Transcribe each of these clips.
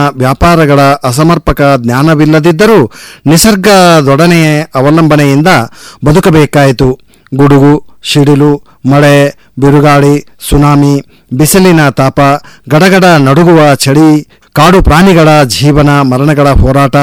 ವ್ಯಾಪಾರಗಳ ಅಸಮರ್ಪಕ ಜ್ಞಾನವಿಲ್ಲದಿದ್ದರೂ ನಿಸರ್ಗದೊಡನೆ ಅವಲಂಬನೆಯಿಂದ ಬದುಕಬೇಕಾಯಿತು ಗುಡುಗು ಸಿಡಿಲು ಮಳೆ ಬಿರುಗಾಳಿ ಸುನಾಮಿ ಬಿಸಿಲಿನ ತಾಪ ಗಡಗಡ ನಡುಗುವ ಚಳಿ ಕಾಡು ಪ್ರಾಣಿಗಳ ಜೀವನ ಮರಣಗಳ ಹೋರಾಟ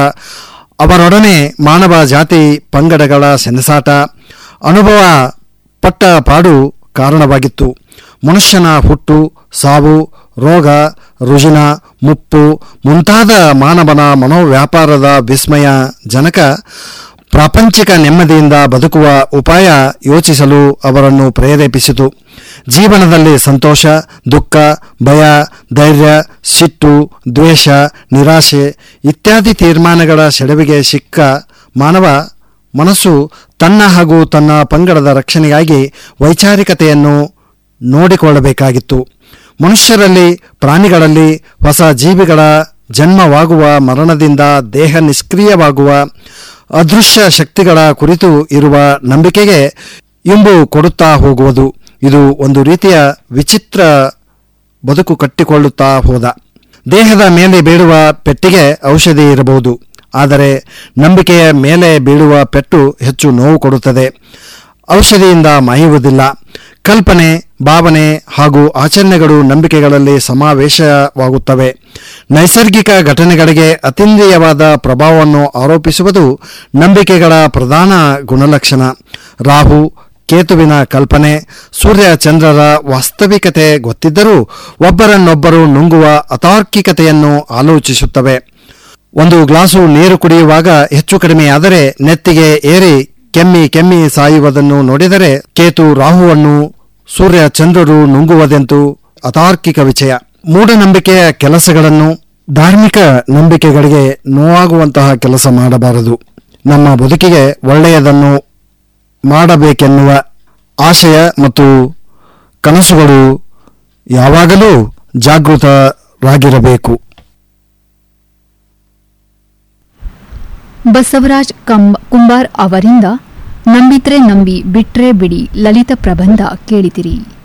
ಅವರೊಡನೆ ಮಾನವ ಜಾತಿ ಪಂಗಡಗಳ ಸೆಣಸಾಟ ಅನುಭವ ಪಟ್ಟ ಪಾಡು ಕಾರಣವಾಗಿತ್ತು ಮನುಷ್ಯನ ಹುಟ್ಟು ಸಾವು ರೋಗ ರುಜಿನ ಮುಪ್ಪು ಮುಂತಾದ ಮಾನವನ ಮನೋವ್ಯಾಪಾರದ ವಿಸ್ಮಯ ಜನಕ ಪ್ರಾಪಂಚಿಕ ನೆಮ್ಮದಿಯಿಂದ ಬದುಕುವ ಉಪಾಯ ಯೋಚಿಸಲು ಅವರನ್ನು ಪ್ರೇರೇಪಿಸಿತು ಜೀವನದಲ್ಲಿ ಸಂತೋಷ ದುಃಖ ಭಯ ಧೈರ್ಯ ಸಿಟ್ಟು ದ್ವೇಷ ನಿರಾಶೆ ಇತ್ಯಾದಿ ತೀರ್ಮಾನಗಳ ಸೆಡವಿಗೆ ಸಿಕ್ಕ ಮಾನವ ಮನಸ್ಸು ತನ್ನ ಹಾಗೂ ತನ್ನ ಪಂಗಡದ ರಕ್ಷಣೆಗಾಗಿ ವೈಚಾರಿಕತೆಯನ್ನು ನೋಡಿಕೊಳ್ಳಬೇಕಾಗಿತ್ತು ಮನುಷ್ಯರಲ್ಲಿ ಪ್ರಾಣಿಗಳಲ್ಲಿ ಹೊಸ ಜೀವಿಗಳ ಜನ್ಮವಾಗುವ ಮರಣದಿಂದ ದೇಹ ನಿಷ್ಕ್ರಿಯವಾಗುವ ಅದೃಶ್ಯ ಶಕ್ತಿಗಳ ಕುರಿತು ಇರುವ ನಂಬಿಕೆಗೆ ಇಂಬು ಕೊಡುತ್ತಾ ಹೋಗುವುದು ಇದು ಒಂದು ರೀತಿಯ ವಿಚಿತ್ರ ಬದುಕು ಕಟ್ಟಿಕೊಳ್ಳುತ್ತಾ ಹೋದ ದೇಹದ ಮೇಲೆ ಬೀಳುವ ಪೆಟ್ಟಿಗೆ ಔಷಧಿ ಇರಬಹುದು ಆದರೆ ನಂಬಿಕೆಯ ಮೇಲೆ ಬೀಳುವ ಪೆಟ್ಟು ಹೆಚ್ಚು ನೋವು ಕೊಡುತ್ತದೆ ಔಷಧಿಯಿಂದ ಮಾಯುವುದಿಲ್ಲ ಕಲ್ಪನೆ ಭಾವನೆ ಹಾಗೂ ಆಚರಣೆಗಳು ನಂಬಿಕೆಗಳಲ್ಲಿ ಸಮಾವೇಶವಾಗುತ್ತವೆ ನೈಸರ್ಗಿಕ ಘಟನೆಗಳಿಗೆ ಅತೀಂದ್ರಿಯವಾದ ಪ್ರಭಾವವನ್ನು ಆರೋಪಿಸುವುದು ನಂಬಿಕೆಗಳ ಪ್ರಧಾನ ಗುಣಲಕ್ಷಣ ರಾಹು ಕೇತುವಿನ ಕಲ್ಪನೆ ಸೂರ್ಯ ಚಂದ್ರರ ವಾಸ್ತವಿಕತೆ ಗೊತ್ತಿದ್ದರೂ ಒಬ್ಬರನ್ನೊಬ್ಬರು ನುಂಗುವ ಅತಾರ್ಕಿಕತೆಯನ್ನು ಆಲೋಚಿಸುತ್ತವೆ ಒಂದು ಗ್ಲಾಸು ನೀರು ಕುಡಿಯುವಾಗ ಹೆಚ್ಚು ಕಡಿಮೆಯಾದರೆ ನೆತ್ತಿಗೆ ಏರಿ ಕೆಮ್ಮಿ ಕೆಮ್ಮಿ ಸಾಯುವುದನ್ನು ನೋಡಿದರೆ ಕೇತು ರಾಹುವನ್ನು ಸೂರ್ಯ ಚಂದ್ರರು ನುಂಗುವುದೆಂತೂ ಅತಾರ್ಕಿಕ ವಿಷಯ ಮೂಢನಂಬಿಕೆಯ ಕೆಲಸಗಳನ್ನು ಧಾರ್ಮಿಕ ನಂಬಿಕೆಗಳಿಗೆ ನೋವಾಗುವಂತಹ ಕೆಲಸ ಮಾಡಬಾರದು ನಮ್ಮ ಬದುಕಿಗೆ ಒಳ್ಳೆಯದನ್ನು ಮಾಡಬೇಕೆನ್ನುವ ಆಶಯ ಮತ್ತು ಕನಸುಗಳು ಯಾವಾಗಲೂ ಜಾಗೃತರಾಗಿರಬೇಕು ಬಸವರಾಜ್ ಕಂಬ ಕುಂಬಾರ್ ಅವರಿಂದ ನಂಬಿದ್ರೆ ನಂಬಿ ಬಿಟ್ರೆ ಬಿಡಿ ಲಲಿತ ಪ್ರಬಂಧ ಕೇಳಿದಿರಿ